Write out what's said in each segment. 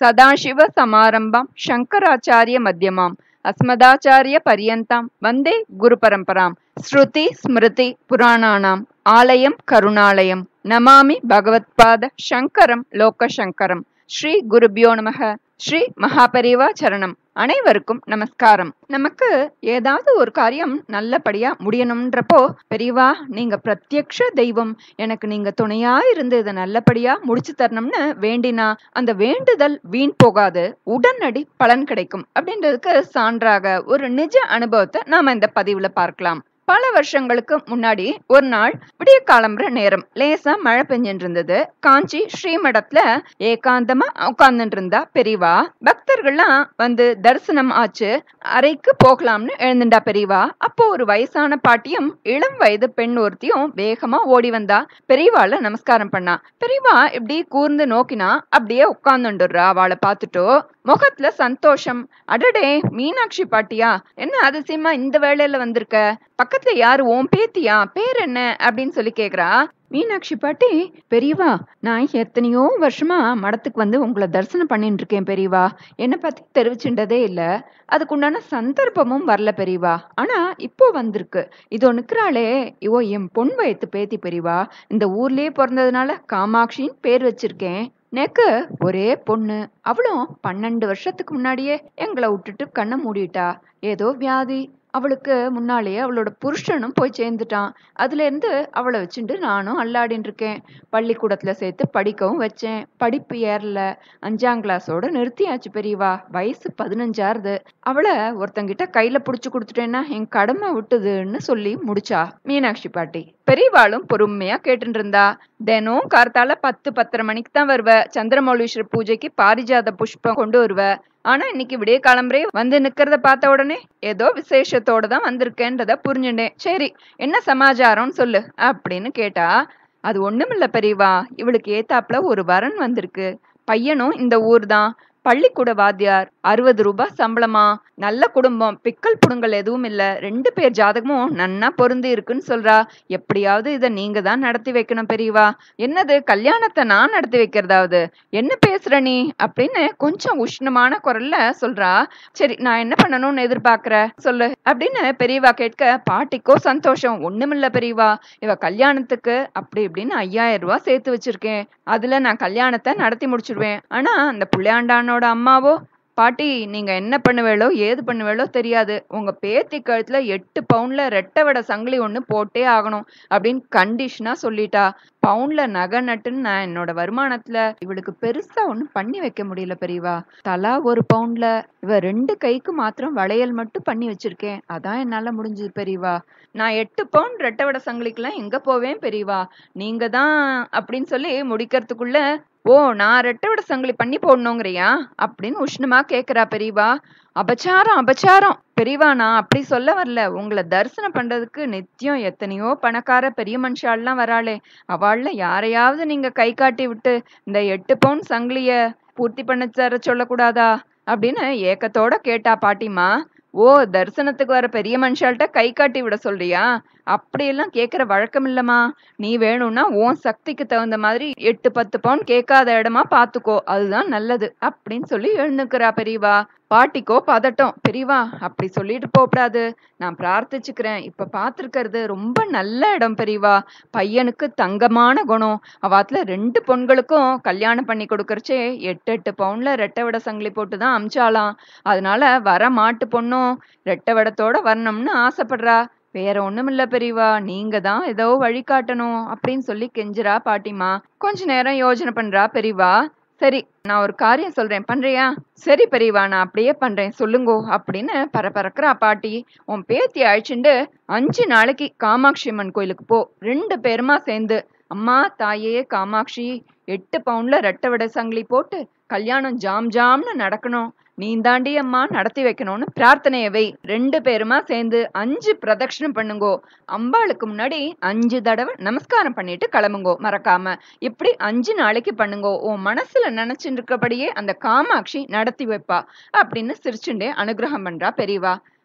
சதாசிவ சமாரம்பாம் சங்கராச்சாரிய மத்தியமாம் அஸ்மதாச்சாரிய பரியந்தாம் வந்தே குரு பரம்பராம் ஸ்ருதி ஸ்மிருதி புராணானாம் ஆலயம் கருணாலயம் நமாமி பகவத்பாத சங்கரம் லோக சங்கரம் ஸ்ரீ குருபியோ நமக ஸ்ரீ மகாபரிவா சரணம் அனைவருக்கும் நமஸ்காரம் நமக்கு ஏதாவது ஒரு காரியம் நல்லபடியா முடியணும்ன்றப்போ பெரியவா நீங்க பிரத்யக்ஷ தெய்வம் எனக்கு நீங்க துணையா இருந்து இதை நல்லபடியா முடிச்சு தரணும்னு வேண்டினா அந்த வேண்டுதல் வீண் போகாது உடனடி பலன் கிடைக்கும் அப்படின்றதுக்கு சான்றாக ஒரு நிஜ அனுபவத்தை நாம இந்த பதிவுல பார்க்கலாம் பல வருஷங்களுக்கு முன்னாடி ஒரு நாள் விடிய காலம்புற நேரம் லேசா மழை பெஞ்சுட்டு இருந்தது காஞ்சி ஸ்ரீமடத்துல ஏகாந்தமா உட்கார்ந்துட்டு இருந்தா பெரியவா பக்தர்கள்லாம் வந்து தரிசனம் ஆச்சு அறைக்கு போகலாம்னு எழுந்துட்டா பெரியவா அப்போ ஒரு வயசான பாட்டியும் இளம் வயது பெண் ஒருத்தியும் வேகமா ஓடி வந்தா பெரியவாள நமஸ்காரம் பண்ணா பெரியவா இப்படி கூர்ந்து நோக்கினா அப்படியே உட்கார்ந்துடுறா அவளை பார்த்துட்டோ முகத்துல சந்தோஷம் அடடே மீனாட்சி பாட்டியா என்ன அதிசயமா இந்த வேலையில வந்திருக்க பக்கத்துல யாரு உன் பேத்தியா பேர் என்ன அப்படின்னு சொல்லி கேக்குறா மீனாட்சி பாட்டி பெரியவா நான் எத்தனையோ வருஷமா மடத்துக்கு வந்து உங்களை தரிசனம் பண்ணிட்டு இருக்கேன் பெரியவா என்னை பத்தி தெரிவிச்சுட்டதே இல்ல அதுக்குண்டான சந்தர்ப்பமும் வரல பெரியவா ஆனா இப்போ வந்திருக்கு இதோ நிக்கிறாளே இவோ என் பொன் வயத்து பேத்தி பெரியவா இந்த ஊர்லயே பிறந்ததுனால காமாட்சின்னு பேர் வச்சிருக்கேன் நேக்கு ஒரே பொண்ணு அவளும் பன்னெண்டு வருஷத்துக்கு முன்னாடியே எங்களை விட்டுட்டு கண்ணை மூடிட்டா ஏதோ வியாதி அவளுக்கு முன்னாலேயே அவளோட புருஷனும் போய் சேர்ந்துட்டான் அதுல இருந்து அவளை வச்சுட்டு நானும் அல்லாடின்னு இருக்கேன் பள்ளிக்கூடத்துல சேர்த்து படிக்கவும் வச்சேன் படிப்பு ஏறல அஞ்சாம் கிளாஸோட நிறுத்தியாச்சு பெரியவா வயசு பதினஞ்சாறுது அவளை ஒருத்தங்கிட்ட கையில புடிச்சு கொடுத்துட்டேன்னா என் கடமை விட்டுதுன்னு சொல்லி முடிச்சா மீனாட்சி பாட்டி பெரியவாளும் பொறுமையா கேட்டுட்டு இருந்தா தினம் கார்த்தால பத்து பத்தரை மணிக்கு தான் வருவ சந்திரமௌலீஸ்வரர் பூஜைக்கு பாரிஜாத புஷ்பம் கொண்டு வருவ ஆனா இன்னைக்கு விடிய கிளம்புறே வந்து நிக்கிறத பார்த்த உடனே ஏதோ விசேஷத்தோட தான் வந்திருக்கேன்றத புரிஞ்சுட்டேன் சரி என்ன சமாச்சாரம்னு சொல்லு அப்படின்னு கேட்டா அது ஒண்ணுமில்ல பெரியவா இவளுக்கு ஏத்தாப்புல ஒரு வரன் வந்திருக்கு பையனும் இந்த ஊர் தான் பள்ளிக்கூட வாத்தியார் அறுபது ரூபாய் சம்பளமா நல்ல குடும்பம் பிக்கல் புடுங்கல் எதுவும் இல்ல ரெண்டு பேர் ஜாதகமும் நன்னா பொருந்தி இருக்குன்னு சொல்றா எப்படியாவது இத நீங்க தான் நடத்தி வைக்கணும் பெரியவா என்னது கல்யாணத்தை நான் நடத்தி வைக்கிறதாவது என்ன பேசுற நீ அப்படின்னு கொஞ்சம் உஷ்ணமான குரல்ல சொல்றா சரி நான் என்ன பண்ணணும்னு எதிர்பார்க்கற சொல்லு அப்படின்னு பெரியவா கேட்க பாட்டிக்கோ சந்தோஷம் ஒண்ணுமில்ல பெரியவா இவ கல்யாணத்துக்கு அப்படி இப்படின்னு ஐயாயிரம் ரூபாய் சேர்த்து வச்சிருக்கேன் அதுல நான் கல்யாணத்தை நடத்தி முடிச்சிடுவேன் ஆனா அந்த புள்ளையாண்டானோட அம்மாவோ பாட்டி நீங்க என்ன பண்ணுவேளோ ஏது பண்ணுவேளோ தெரியாது உங்க பேத்தி கழுத்துல எட்டு பவுன்ல ரெட்டை வடை சங்கிலி ஒண்ணு போட்டே ஆகணும் அப்படின்னு கண்டிஷனா சொல்லிட்டா பவுன்ல நகை நட்டுன்னு நான் என்னோட வருமானத்துல இவளுக்கு பெருசா ஒண்ணும் பண்ணி வைக்க முடியல பெரியவா தலா ஒரு பவுன்ல இவ ரெண்டு கைக்கு மாத்திரம் வளையல் மட்டும் பண்ணி வச்சிருக்கேன் அதான் என்னால முடிஞ்சது பெரியவா நான் எட்டு பவுன் ரெட்டை வடை சங்கிலிக்கெல்லாம் எங்க போவேன் பெரியவா நீங்க தான் அப்படின்னு சொல்லி முடிக்கிறதுக்குள்ள ஓ நான் ரெட்டை சங்கிலி பண்ணி போடணுங்கிறியா அப்படின்னு உஷ்ணமா கேக்குறா பெரியவா அபச்சாரம் அபச்சாரம் பெரியவா நான் அப்படி சொல்ல வரல உங்களை தரிசனம் பண்றதுக்கு நித்தியம் எத்தனையோ பணக்கார பெரிய மனுஷாலாம் வராளே அவள்ல யாரையாவது நீங்க கை காட்டி விட்டு இந்த எட்டு பவுன் சங்கிலிய பூர்த்தி பண்ண தர சொல்லக்கூடாதா அப்படின்னு ஏக்கத்தோட கேட்டா பாட்டிமா ஓ தரிசனத்துக்கு வர பெரிய மனுஷால்கிட்ட கை காட்டி விட சொல்றியா அப்படியெல்லாம் கேட்குற வழக்கம் இல்லம்மா நீ வேணும்னா உன் சக்திக்கு தகுந்த மாதிரி எட்டு பத்து பவுன் கேட்காத இடமா பாத்துக்கோ அதுதான் நல்லது அப்படின்னு சொல்லி எழுந்துக்கிறா பெரியவா பாட்டிக்கோ பதட்டம் பெரியவா அப்படி சொல்லிட்டு போகக்கூடாது நான் பிரார்த்திச்சுக்கிறேன் இப்ப பாத்துருக்கிறது ரொம்ப நல்ல இடம் பெரியவா பையனுக்கு தங்கமான குணம் அவாத்துல ரெண்டு பொண்களுக்கும் கல்யாணம் பண்ணி கொடுக்கறச்சே எட்டு எட்டு பவுன்ல ரெட்டை விட சங்கிலி போட்டு தான் அமிச்சாலாம் அதனால வர மாட்டு பொண்ணும் ரெட்டை விடத்தோட வரணும்னு ஆசைப்படுறா வேற ஒண்ணுமில்ல பெரியவா நீங்க தான் ஏதோ வழிகாட்டணும் அப்படின்னு சொல்லி கெஞ்சுறா பாட்டிமா கொஞ்ச நேரம் யோசனை பண்றா பெரியவா சரி நான் ஒரு காரியம் சொல்றேன் பண்றியா சரி பெரியவா நான் அப்படியே பண்றேன் சொல்லுங்கோ அப்படின்னு பரபரக்கிறா பாட்டி உன் பேத்தி அழிச்சுண்டு அஞ்சு நாளைக்கு காமாட்சி அம்மன் கோயிலுக்கு போ ரெண்டு பேருமா சேர்ந்து அம்மா தாயே காமாட்சி எட்டு பவுன்ல ரெட்டை விட சங்கிலி போட்டு கல்யாணம் ஜாம் ஜாம்னு நடக்கணும் நீ தாண்டி அம்மா நடத்தி வைக்கணும்னு பிரார்த்தனைய வை ரெண்டு பேருமா சேர்ந்து அஞ்சு பிரதட்சணம் பண்ணுங்கோ அம்பாளுக்கு முன்னாடி அஞ்சு தடவை நமஸ்காரம் பண்ணிட்டு கிளம்புங்கோ மறக்காம இப்படி அஞ்சு நாளைக்கு பண்ணுங்கோ உன் மனசுல நினைச்சுட்டு இருக்கபடியே அந்த காமாட்சி நடத்தி வைப்பா அப்படின்னு சிரிச்சுண்டே அனுகிரகம் பண்றா பெரியவா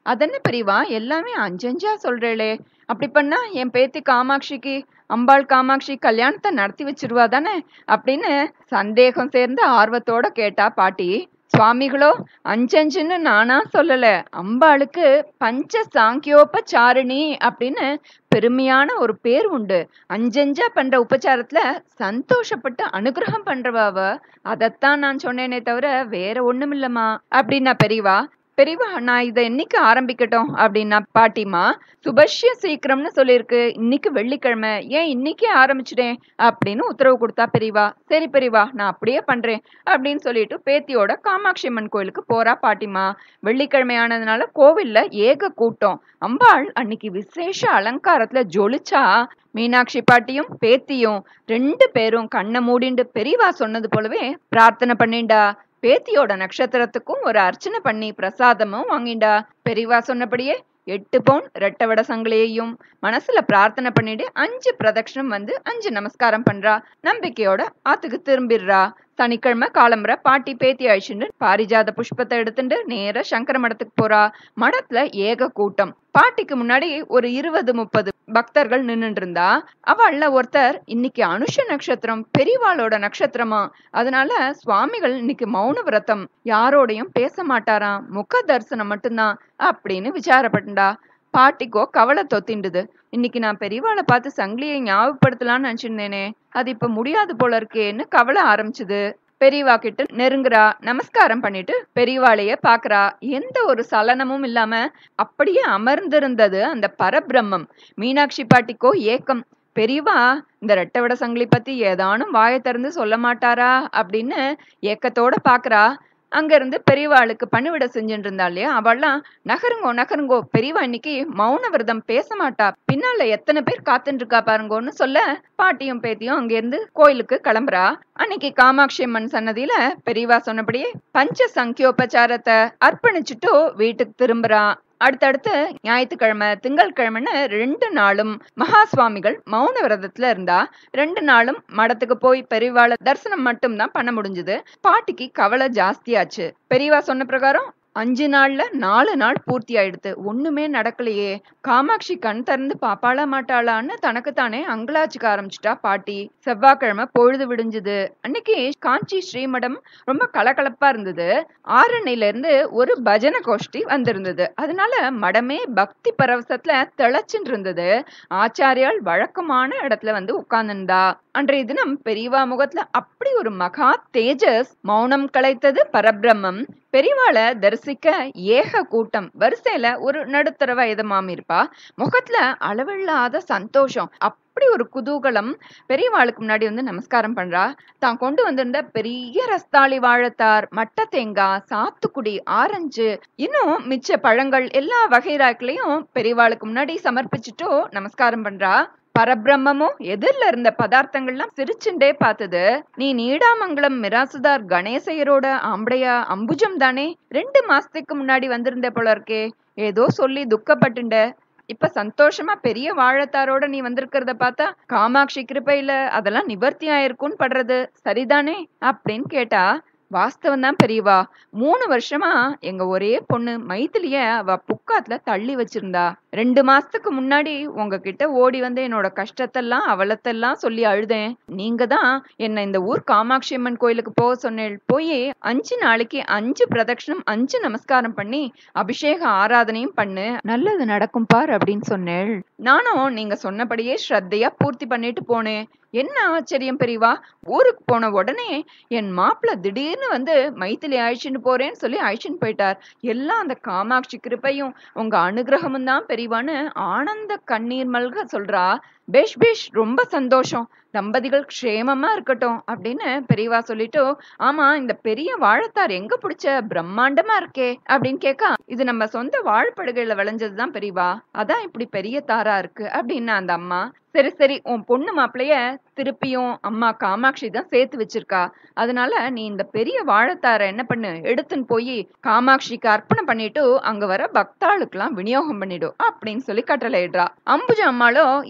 அதென்ன பெரியவா எல்லாமே அஞ்சஞ்சா சொல்றேளே அப்படி பண்ணா என் பேத்தி காமாட்சிக்கு அம்பாள் காமாட்சி கல்யாணத்தை நடத்தி வச்சிருவா தானே அப்படின்னு சந்தேகம் சேர்ந்து ஆர்வத்தோட கேட்டா பாட்டி சுவாமிகளோ அஞ்சஞ்சுன்னு நானா சொல்லல அம்பாளுக்கு பஞ்ச சாங்கியோபச்சாரிணி அப்படின்னு பெருமையான ஒரு பேர் உண்டு அஞ்சஞ்சா பண்ற உபச்சாரத்துல சந்தோஷப்பட்டு அனுகிரகம் பண்றவாவ அதத்தான் நான் சொன்னேனே தவிர வேற ஒண்ணுமில்லம்மா அப்படின்னா பெரியவா பெரியவா நான் இதை என்னைக்கு ஆரம்பிக்கட்டும் அப்படின்னா பாட்டிமா சுபஷ்ய சீக்கிரம்னு சொல்லியிருக்கு இன்னைக்கு வெள்ளிக்கிழமை ஏன் இன்னைக்கே ஆரம்பிச்சிடேன் அப்படின்னு உத்தரவு கொடுத்தா பெரியவா சரி பெரியவா நான் அப்படியே பண்றேன் அப்படின்னு சொல்லிட்டு பேத்தியோட காமாட்சி அம்மன் கோயிலுக்கு போறா பாட்டிமா வெள்ளிக்கிழமை ஆனதுனால கோவில்ல ஏக கூட்டம் அம்பாள் அன்னைக்கு விசேஷ அலங்காரத்துல ஜொலிச்சா மீனாட்சி பாட்டியும் பேத்தியும் ரெண்டு பேரும் கண்ணை மூடிண்டு பெரியவா சொன்னது போலவே பிரார்த்தனை பண்ணிண்டா பேத்தியோட நட்சத்திரத்துக்கும் ஒரு அர்ச்சனை பண்ணி பிரசாதமும் வாங்கிண்டா பெரியவா சொன்னபடியே எட்டு பவுன் ரெட்டவட சங்கிலியையும் மனசுல பிரார்த்தனை பண்ணிட்டு அஞ்சு பிரதட்சணம் வந்து அஞ்சு நமஸ்காரம் பண்றா நம்பிக்கையோட ஆத்துக்கு திரும்பிடுறா சனிக்கிழமை காலம்புற பாட்டி பேத்தி அழிச்சுட்டு பாரிஜாத புஷ்பத்தை எடுத்துட்டு நேர சங்கர மடத்துக்கு போறா மடத்துல ஏக கூட்டம் பாட்டிக்கு முன்னாடி ஒரு இருபது முப்பது பக்தர்கள் நின்னுட்டு இருந்தா அவள்ல ஒருத்தர் இன்னைக்கு அனுஷ நட்சத்திரம் பெரியவாளோட நட்சத்திரமா அதனால சுவாமிகள் இன்னைக்கு மௌன விரதம் யாரோடையும் பேச மாட்டாராம் முக தரிசனம் மட்டும்தான் அப்படின்னு விசாரப்பட்டுண்டா பாட்டிக்கோ கவலை தொத்திண்டுது இன்னைக்கு நான் பெரியவாளை பார்த்து சங்கிலியை ஞாபகப்படுத்தலாம்னு நினைச்சிருந்தேனே அது இப்ப முடியாது போல இருக்கேன்னு கவலை ஆரம்பிச்சுது பெரியவா கிட்ட நெருங்குறா நமஸ்காரம் பண்ணிட்டு பெரியவாளைய பாக்குறா எந்த ஒரு சலனமும் இல்லாம அப்படியே அமர்ந்திருந்தது அந்த பரபிரம்மம் மீனாட்சி பாட்டிக்கோ ஏக்கம் பெரியவா இந்த ரெட்டவட சங்கிலி பத்தி ஏதானும் வாயை திறந்து சொல்ல மாட்டாரா அப்படின்னு ஏக்கத்தோட பாக்குறா அங்க இருந்து பெரியவாளுக்கு பணிவிட செஞ்சுட்டு இருந்தா இல்லையா அவள்லாம் நகருங்கோ நகருங்கோ பெரியவா இன்னைக்கு மௌன விரதம் பேச மாட்டா பின்னால எத்தனை பேர் காத்துட்டு இருக்கா பாருங்கோன்னு சொல்ல பாட்டியும் பேத்தியும் அங்க இருந்து கோயிலுக்கு கிளம்புறா அன்னைக்கு காமாட்சி அம்மன் சன்னதியில பெரியவா சொன்னபடியே பஞ்ச சங்கியோபச்சாரத்தை அர்ப்பணிச்சுட்டு வீட்டுக்கு திரும்புறா அடுத்தடுத்து ஞாயிற்றுக்கிழமை திங்கட்கிழமைன்னு ரெண்டு நாளும் மகா சுவாமிகள் மௌன விரதத்துல இருந்தா ரெண்டு நாளும் மடத்துக்கு போய் பெரியவாளை தரிசனம் மட்டும்தான் பண்ண முடிஞ்சது பாட்டிக்கு கவலை ஜாஸ்தியாச்சு பெரியவா சொன்ன பிரகாரம் அஞ்சு நாள்ல நாலு நாள் பூர்த்தி ஆயிடுத்து ஒண்ணுமே நடக்கலையே காமாட்சி கண் திறந்து பாப்பாளா மாட்டாளான்னு தனக்குத்தானே அங்கலாச்சுக்க ஆரம்பிச்சிட்டா பாட்டி செவ்வாய்க்கிழமை பொழுது விடிஞ்சுது அன்னைக்கு காஞ்சி ஸ்ரீமடம் ரொம்ப கலகலப்பா இருந்தது ஆரணில இருந்து ஒரு பஜன கோஷ்டி வந்திருந்தது அதனால மடமே பக்தி பரவசத்துல திளைச்சுட்டு இருந்தது ஆச்சாரியால் வழக்கமான இடத்துல வந்து உட்கார்ந்திருந்தா அன்றைய தினம் பெரியவா முகத்துல அப்படி ஒரு மகா தேஜஸ் மௌனம் கலைத்தது பரபிரம்மம் பெரியவாளை தரிசிக்க ஏக கூட்டம் வரிசையில ஒரு நடுத்தர வயது மாமி இருப்பா முகத்துல அளவில்லாத சந்தோஷம் அப்படி ஒரு குதூகலம் பெரியவாளுக்கு முன்னாடி வந்து நமஸ்காரம் பண்றா தான் கொண்டு வந்திருந்த பெரிய ரஸ்தாளி வாழைத்தார் மட்ட தேங்காய் சாத்துக்குடி ஆரஞ்சு இன்னும் மிச்ச பழங்கள் எல்லா வகைராக்களையும் பெரியவாளுக்கு முன்னாடி சமர்ப்பிச்சுட்டோ நமஸ்காரம் பண்றா பரபிரம்மமும் எதிரில இருந்த பதார்த்தங்கள்லாம் சிரிச்சுண்டே பார்த்தது நீ நீடாமங்கலம் மிராசுதார் கணேசையரோட ஆம்படையா அம்புஜம் தானே ரெண்டு மாசத்துக்கு முன்னாடி வந்திருந்த போல இருக்கே ஏதோ சொல்லி துக்கப்பட்டுண்ட இப்ப சந்தோஷமா பெரிய வாழைத்தாரோட நீ வந்திருக்கிறத பார்த்தா காமாட்சி கிருப்பையில அதெல்லாம் நிவர்த்தி ஆயிருக்கும்னு படுறது சரிதானே அப்படின்னு கேட்டா வாஸ்தவம் தான் பெரியவா மூணு வருஷமா எங்க ஒரே பொண்ணு மைத்திலிய அவ புக்காத்துல தள்ளி வச்சிருந்தா ரெண்டு மாசத்துக்கு முன்னாடி உங்ககிட்ட ஓடி வந்து என்னோட கஷ்டத்தெல்லாம் அவலத்தெல்லாம் சொல்லி அழுதேன் நீங்க தான் என்ன இந்த ஊர் காமாட்சி அம்மன் கோயிலுக்கு போக சொன்னேள் போய் அஞ்சு நாளைக்கு அஞ்சு பிரதட்சணம் அஞ்சு நமஸ்காரம் பண்ணி அபிஷேக ஆராதனையும் பண்ணு நல்லது நடக்கும் பார் அப்படின்னு சொன்னேள் நானும் நீங்க சொன்னபடியே ஸ்ரத்தையா பூர்த்தி பண்ணிட்டு போனேன் என்ன ஆச்சரியம் பெரியவா ஊருக்கு போன உடனே என் மாப்பிள்ள திடீர்னு வந்து மைத்திலி அழிச்சுன்னு போறேன்னு சொல்லி அழிச்சுன்னு போயிட்டார் எல்லாம் அந்த காமாட்சி கிருப்பையும் உங்க அனுகிரகமும் தான் பெரியவான்னு ஆனந்த கண்ணீர் மல்க சொல்றா பேஷ் பேஷ் ரொம்ப சந்தோஷம் தம்பதிகள் க்ஷேமமா இருக்கட்டும் அப்படின்னு பெரியவா சொல்லிட்டு ஆமா இந்த பெரிய வாழைத்தார் எங்க பிடிச்ச பிரம்மாண்டமா இருக்கே அப்படின்னு கேட்கா இது நம்ம சொந்த வாழைப்படுகையில விளைஞ்சதுதான் பெரியவா அதான் இப்படி பெரிய தாரா இருக்கு அப்படின்னு அந்த அம்மா சரி சரி உன் பொண்ணு மாப்பிளைய திருப்பியும் அம்மா காமாட்சி தான் சேர்த்து வச்சிருக்கா அதனால நீ இந்த பெரிய வாழைத்தார என்ன பண்ணு எடுத்துன்னு போய் காமாட்சிக்கு அர்ப்பணம் பண்ணிட்டு அங்க வர பக்தாளுக்கெல்லாம் விநியோகம் பண்ணிடும் அப்படின்னு சொல்லி கட்டளையிடுறா அம்புஜ அம்மாளோ இல்ல பெரியவா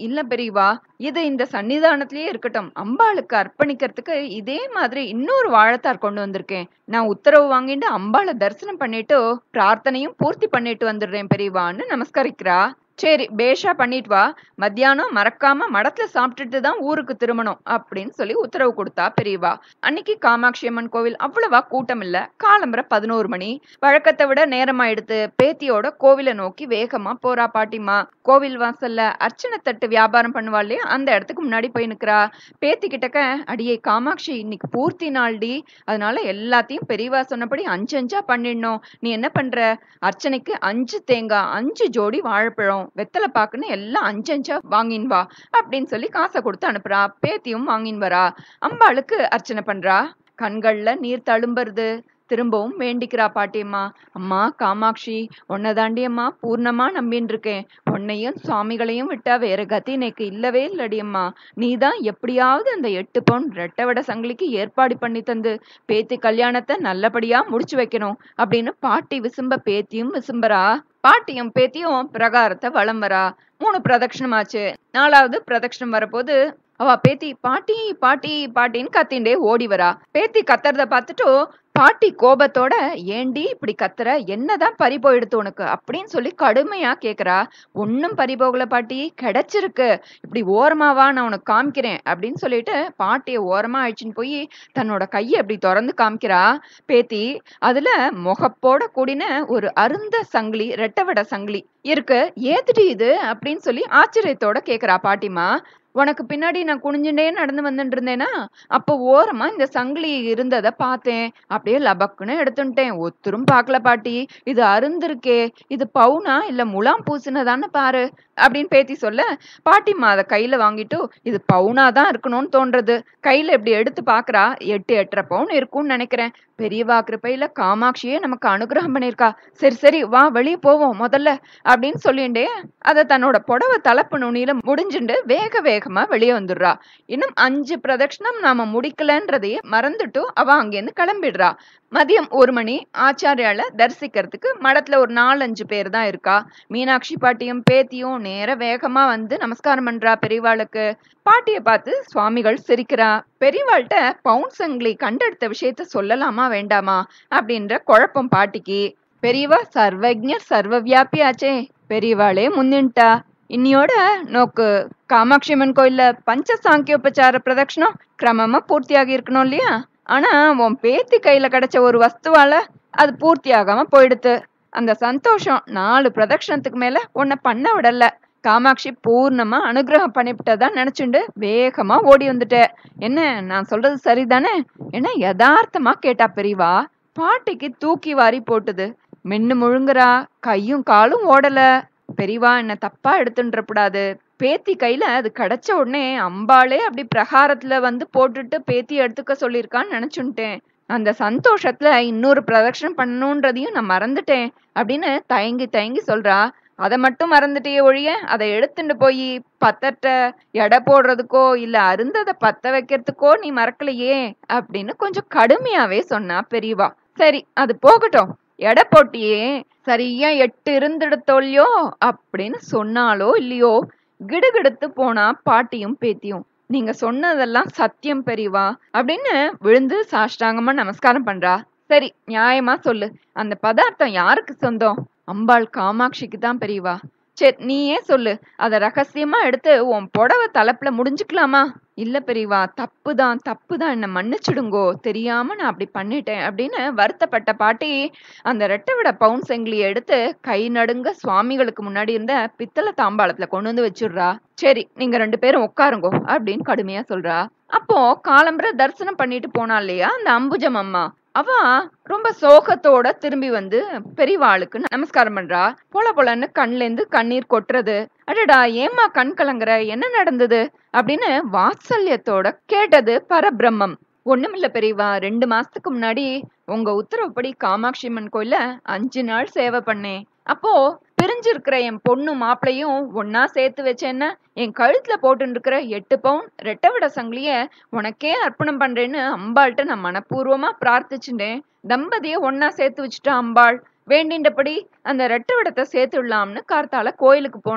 பெரியவா இது இந்த சன்னிதானத்திலேயே இருக்கட்டும் அம்பாளுக்கு அர்ப்பணிக்கிறதுக்கு இதே மாதிரி இன்னொரு வாழைத்தார் கொண்டு வந்திருக்கேன் நான் உத்தரவு வாங்கிட்டு அம்பாளை தரிசனம் பண்ணிட்டு பிரார்த்தனையும் பூர்த்தி பண்ணிட்டு வந்துடுறேன் பெரியவான்னு நமஸ்கரிக்கிறா சரி பேஷா பண்ணிட்டு வா மத்தியானம் மறக்காம மடத்துல சாப்பிட்டுட்டு தான் ஊருக்கு திரும்பணும் அப்படின்னு சொல்லி உத்தரவு கொடுத்தா பெரியவா அன்னைக்கு காமாட்சி அம்மன் கோவில் அவ்வளவா கூட்டம் இல்ல காலம்பர பதினோரு மணி வழக்கத்தை விட நேரமா எடுத்து பேத்தியோட கோவிலை நோக்கி வேகமா போறா பாட்டிமா கோவில் வாசல்ல அர்ச்சனை தட்டு வியாபாரம் பண்ணுவா இல்லையா அந்த இடத்துக்கு முன்னாடி போய் நிக்கிறா பேத்தி கிட்டக்க அடியே காமாட்சி இன்னைக்கு பூர்த்தி நாள்டி அதனால எல்லாத்தையும் பெரியவா சொன்னபடி அஞ்சு அஞ்சா பண்ணிடணும் நீ என்ன பண்ற அர்ச்சனைக்கு அஞ்சு தேங்காய் அஞ்சு ஜோடி வாழைப்பழம் வெத்தலை பாக்குன்னு எல்லாம் அஞ்சு அஞ்சா வாங்கின் வா அப்படின்னு சொல்லி காசை கொடுத்து அனுப்புறா பேத்தியும் வாங்கின் வரா அம்பாளுக்கு அர்ச்சனை பண்றா கண்கள்ல நீர் தழும்புறது திரும்பவும் வேண்டிக்கிறா பாட்டியம்மா அம்மா காமாட்சி உன்னை அம்மா பூர்ணமா நம்பின்னு இருக்கேன் உன்னையும் சுவாமிகளையும் விட்டா வேற கதி எனக்கு இல்லவே இல்லடியம்மா நீ தான் எப்படியாவது அந்த எட்டு பவுன் ரெட்டை விட சங்கிலிக்கு ஏற்பாடு பண்ணி தந்து பேத்தி கல்யாணத்தை நல்லபடியா முடிச்சு வைக்கணும் அப்படின்னு பாட்டி விசும்ப பேத்தியும் விசும்பரா பாட்டியும் பேத்தியும் பிரகாரத்தை வலம் வரா மூணு பிரதட்சணமாச்சு நாலாவது பிரதட்சணம் வரப்போது அவ பேத்தி பாட்டி பாட்டி பாட்டின்னு கத்திண்டே ஓடி வரா பேத்தி கத்துறத பார்த்துட்டு பாட்டி கோபத்தோட ஏண்டி இப்படி கத்துற என்னதான் பறி போயிடுத்து உனக்கு அப்படின்னு சொல்லி கடுமையா கேக்குறா ஒன்னும் பறி போகல பாட்டி கிடைச்சிருக்கு இப்படி ஓரமாவா நான் உனக்கு காமிக்கிறேன் அப்படின்னு சொல்லிட்டு பாட்டிய ஓரமா அழிச்சுன்னு போய் தன்னோட கையை அப்படி திறந்து காமிக்கிறா பேத்தி அதுல முகப்போட கூடின ஒரு அருந்த சங்கிலி ரெட்டவட சங்கிலி இருக்கு ஏத்துடி இது அப்படின்னு சொல்லி ஆச்சரியத்தோட கேக்குறா பாட்டிமா உனக்கு பின்னாடி நான் குனிஞ்சுட்டே நடந்து வந்துட்டு இருந்தேனா அப்போ ஓரமா இந்த சங்கிலி இருந்ததை பார்த்தேன் அப்படியே லபக்குன்னு எடுத்துட்டேன் ஒத்தரும் பார்க்கல பாட்டி இது அருந்திருக்கே இது பவுனா இல்ல முலாம் பூசினதான்னு பாரு அப்படின்னு பேத்தி சொல்ல பாட்டிம்மா அதை கையில வாங்கிட்டு இது பவுனா தான் இருக்கணும்னு தோன்றது கையில இப்படி எடுத்து பாக்குறா எட்டு எட்டரை பவுன் இருக்கும்னு நினைக்கிறேன் பெரியவா கிருப்பையில காமாட்சியே நமக்கு அனுகிரகம் பண்ணிருக்கா சரி சரி வா வெளியே போவோம் முதல்ல அப்படின்னு சொல்லிண்டே அதை தன்னோட புடவை தலப்பு நுனியில முடிஞ்சுண்டு வேக வேகமா வெளியே வந்துடுறா இன்னும் அஞ்சு பிரதட்சணம் நாம முடிக்கலன்றதையே மறந்துட்டு அவ அங்கேருந்து கிளம்பிடுறா மதியம் ஒரு மணி ஆச்சாரியால தரிசிக்கிறதுக்கு மடத்துல ஒரு நாலஞ்சு பேர் தான் இருக்கா மீனாட்சி பாட்டியும் பேத்தியும் நேர வேகமா வந்து நமஸ்காரம் பண்றா பெரியவாளுக்கு பாட்டிய பார்த்து சுவாமிகள் சிரிக்கிறா பெரியவாள்கிட்ட பவுன் சங்கிலி கண்டெடுத்த விஷயத்த சொல்லலாமா வேண்டாமா அப்படின்ற குழப்பம் பாட்டிக்கு பெரியவா சர்வஜர் சர்வவியாபி ஆச்சே பெரியவாளே முன்னின்ட்டா இன்னியோட நோக்கு காமாட்சி அம்மன் கோயில்ல பஞ்ச சாங்கியோபச்சார பிரதட்சணம் கிரமமா பூர்த்தியாகி இருக்கணும் இல்லையா ஆனா உன் பேத்தி கையில கிடைச்ச ஒரு வஸ்துவால அது பூர்த்தி ஆகாம போயிடுத்து அந்த சந்தோஷம் நாலு பிரதட்சணத்துக்கு மேல உன்னை பண்ண விடல காமாட்சி பூர்ணமா அனுகிரகம் பண்ணிவிட்டதா நினைச்சுண்டு வேகமா ஓடி வந்துட்ட என்ன நான் சொல்றது சரிதானே என்ன யதார்த்தமா கேட்டா பெரியவா பாட்டிக்கு தூக்கி வாரி போட்டுது மென்னு முழுங்குறா கையும் காலும் ஓடல பெரியவா என்ன தப்பா எடுத்துன்றப்படாது பேத்தி கையில அது கிடைச்ச உடனே அம்பாளே அப்படி பிரகாரத்துல வந்து போட்டுட்டு பேத்தி எடுத்துக்க சொல்லியிருக்கான்னு நினைச்சுட்டேன் அந்த சந்தோஷத்துல இன்னொரு பிரதட்சணம் பண்ணணுன்றதையும் நான் மறந்துட்டேன் அப்படின்னு தயங்கி தயங்கி சொல்றா அதை மட்டும் மறந்துட்டே ஒழிய அதை எடுத்துட்டு போய் பத்தட்ட எடை போடுறதுக்கோ இல்ல அருந்ததை பத்த வைக்கிறதுக்கோ நீ மறக்கலையே அப்படின்னு கொஞ்சம் கடுமையாவே சொன்னா பெரியவா சரி அது போகட்டும் எடை போட்டியே சரியா எட்டு இருந்துடுத்தோல்லையோ அப்படின்னு சொன்னாலோ இல்லையோ கிடுகிடுத்து போனா பாட்டியும் பேத்தியும் நீங்க சொன்னதெல்லாம் சத்தியம் பெரியவா அப்படின்னு விழுந்து சாஷ்டாங்கமா நமஸ்காரம் பண்றா சரி நியாயமா சொல்லு அந்த பதார்த்தம் யாருக்கு சொந்தம் அம்பாள் காமாட்சிக்கு தான் பெரியவா சரி நீயே சொல்லு அத ரகசியமா எடுத்து உன் புடவை தலைப்புல முடிஞ்சுக்கலாமா இல்ல பெரியவா தப்புதான் தப்புதான் என்ன மன்னிச்சிடுங்கோ தெரியாம நான் அப்படி பண்ணிட்டேன் அப்படின்னு வருத்தப்பட்ட பாட்டி அந்த ரெட்டை விட பவுன் செங்கிலியை எடுத்து கை நடுங்க சுவாமிகளுக்கு முன்னாடி இருந்த பித்தளை தாம்பாளத்துல கொண்டு வந்து வச்சிடுறா சரி நீங்க ரெண்டு பேரும் உட்காருங்கோ அப்படின்னு கடுமையா சொல்றா அப்போ காலம்பர தரிசனம் பண்ணிட்டு போனா இல்லையா அந்த அம்புஜம் அம்மா அவ ரொம்ப சோகத்தோட திரும்பி வந்து பெரியவாளுக்கு நமஸ்காரம் பண்றா பொல பொலன்னு கண்ல இருந்து கண்ணீர் கொட்டுறது அடடா ஏமா கண் கலங்குற என்ன நடந்தது அப்படின்னு வாத்சல்யத்தோட கேட்டது பரபிரம்மம் ஒண்ணுமில்ல பெரியவா ரெண்டு மாசத்துக்கு முன்னாடி உங்க உத்தரவுப்படி காமாட்சி அம்மன் கோயில அஞ்சு நாள் சேவை பண்ணேன் அப்போ பிரிஞ்சிருக்கிற என் பொண்ணு மாப்பிளையும் ஒன்னா சேர்த்து வச்சேன்னா என் கழுத்துல போட்டு இருக்கிற எட்டு பவுன் ரெட்டை விட சங்கிலிய உனக்கே அர்ப்பணம் பண்றேன்னு அம்பாள்கிட்ட நான் மனப்பூர்வமா பிரார்த்திச்சுட்டேன் தம்பதிய ஒன்னா சேர்த்து வச்சுட்டா அம்பாள் வேண்டின்றபடி அந்த ரெட்டை விடத்தை சேர்த்து விடலாம்னு கார்த்தால கோயிலுக்கு போனேன்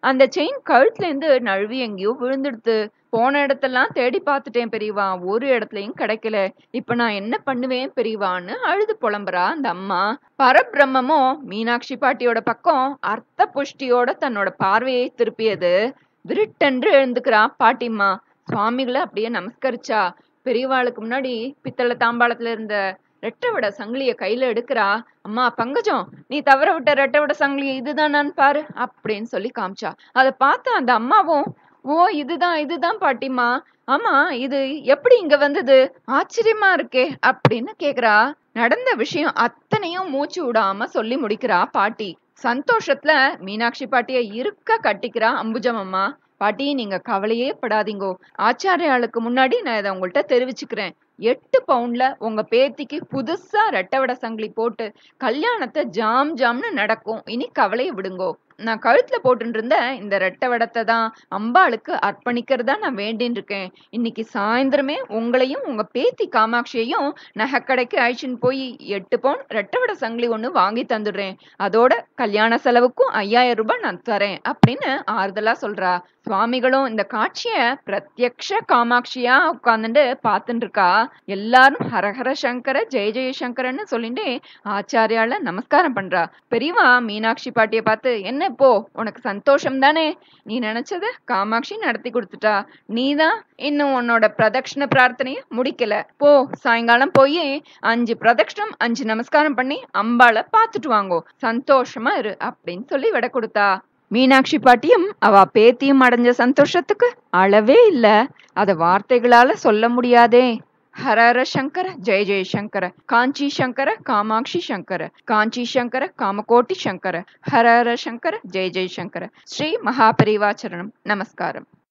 அந்த செயின் கழுத்துல இருந்து நழுவி எங்கேயோ விழுந்துடுத்து போன இடத்தெல்லாம் தேடி பார்த்துட்டேன் பெரியவா ஒரு இடத்துலயும் கிடைக்கல இப்ப நான் என்ன பண்ணுவேன் பெரியவான்னு அழுது புலம்புறா அந்த அம்மா பரபிரம்மமும் மீனாட்சி பாட்டியோட பக்கம் அர்த்த புஷ்டியோட தன்னோட பார்வையை திருப்பியது விருட்டென்று எழுந்துக்கிறா பாட்டிம்மா சுவாமிகளை அப்படியே நமஸ்கரிச்சா பெரியவாளுக்கு முன்னாடி பித்தளை தாம்பாளத்துல இருந்த ரெட்டை விட சங்கிலிய கையில எடுக்கிறா அம்மா பங்கஜம் நீ தவற விட்ட ரெட்டை விட சங்கிலி இதுதானான்னு பாரு அப்படின்னு சொல்லி காமிச்சா அதை பார்த்த அந்த அம்மாவும் ஓ இதுதான் இதுதான் பாட்டிமா ஆமா இது எப்படி இங்க வந்தது ஆச்சரியமா இருக்கே அப்படின்னு கேக்குறா நடந்த விஷயம் அத்தனையும் மூச்சு விடாம சொல்லி முடிக்கிறா பாட்டி சந்தோஷத்துல மீனாட்சி பாட்டிய இருக்க கட்டிக்கிறா அம்புஜம் அம்மா பாட்டி நீங்க கவலையே படாதீங்கோ ஆச்சாரியாளுக்கு முன்னாடி நான் இதை உங்கள்கிட்ட தெரிவிச்சுக்கிறேன் எட்டு பவுண்ட்ல உங்க பேத்திக்கு புதுசா ரெட்டவட சங்கிலி போட்டு கல்யாணத்தை ஜாம் ஜாம்னு நடக்கும் இனி கவலையை விடுங்கோ நான் கழுத்துல போட்டு இருந்த இந்த ரெட்டை வடத்தை தான் அம்பாளுக்கு அர்ப்பணிக்கிறதா நான் வேண்டின்னு இருக்கேன் இன்னைக்கு சாயந்தரமே உங்களையும் உங்க பேத்தி காமாட்சியையும் நகைக்கடைக்கு அழிச்சுன்னு போய் எட்டு பவுன் ரெட்டவட சங்கிலி ஒண்ணு வாங்கி தந்துடுறேன் அதோட கல்யாண செலவுக்கும் ஐயாயிரம் ரூபாய் நான் தரேன் அப்படின்னு ஆறுதலா சொல்றா சுவாமிகளும் இந்த காட்சிய பிரத்யக்ஷ காமாட்சியா உட்கார்ந்துட்டு பார்த்துட்டு இருக்கா எல்லாரும் ஹரஹர சங்கர ஜெய ஜெய சங்கரன்னு சொல்லிட்டு ஆச்சாரியால நமஸ்காரம் பண்றா பெரியவா மீனாட்சி பாட்டிய பார்த்து என்ன போ உனக்கு சந்தோஷம் தானே நீ நினைச்சத காமாட்சி நடத்தி கொடுத்துட்டா நீதான் இன்னும் உன்னோட பிரதட்சண பிரார்த்தனைய முடிக்கல போ சாயங்காலம் போய் அஞ்சு பிரதட்சணம் அஞ்சு நமஸ்காரம் பண்ணி அம்பாளை பார்த்துட்டு வாங்கோ சந்தோஷமா இரு அப்படின்னு சொல்லி விட கொடுத்தா மீனாட்சி பாட்டியும் அவ பேத்தியும் அடைஞ்ச சந்தோஷத்துக்கு அளவே இல்ல அத வார்த்தைகளால சொல்ல முடியாதே ஹரஹர சங்கர ஜெய ஜெய சங்கர காஞ்சி சங்கர காமாட்சி சங்கர காஞ்சி சங்கர காமகோட்டி சங்கர ஹரஹர சங்கர ஜெய ஜெய சங்கர ஸ்ரீ மகாபரிவாச்சரணம் நமஸ்காரம்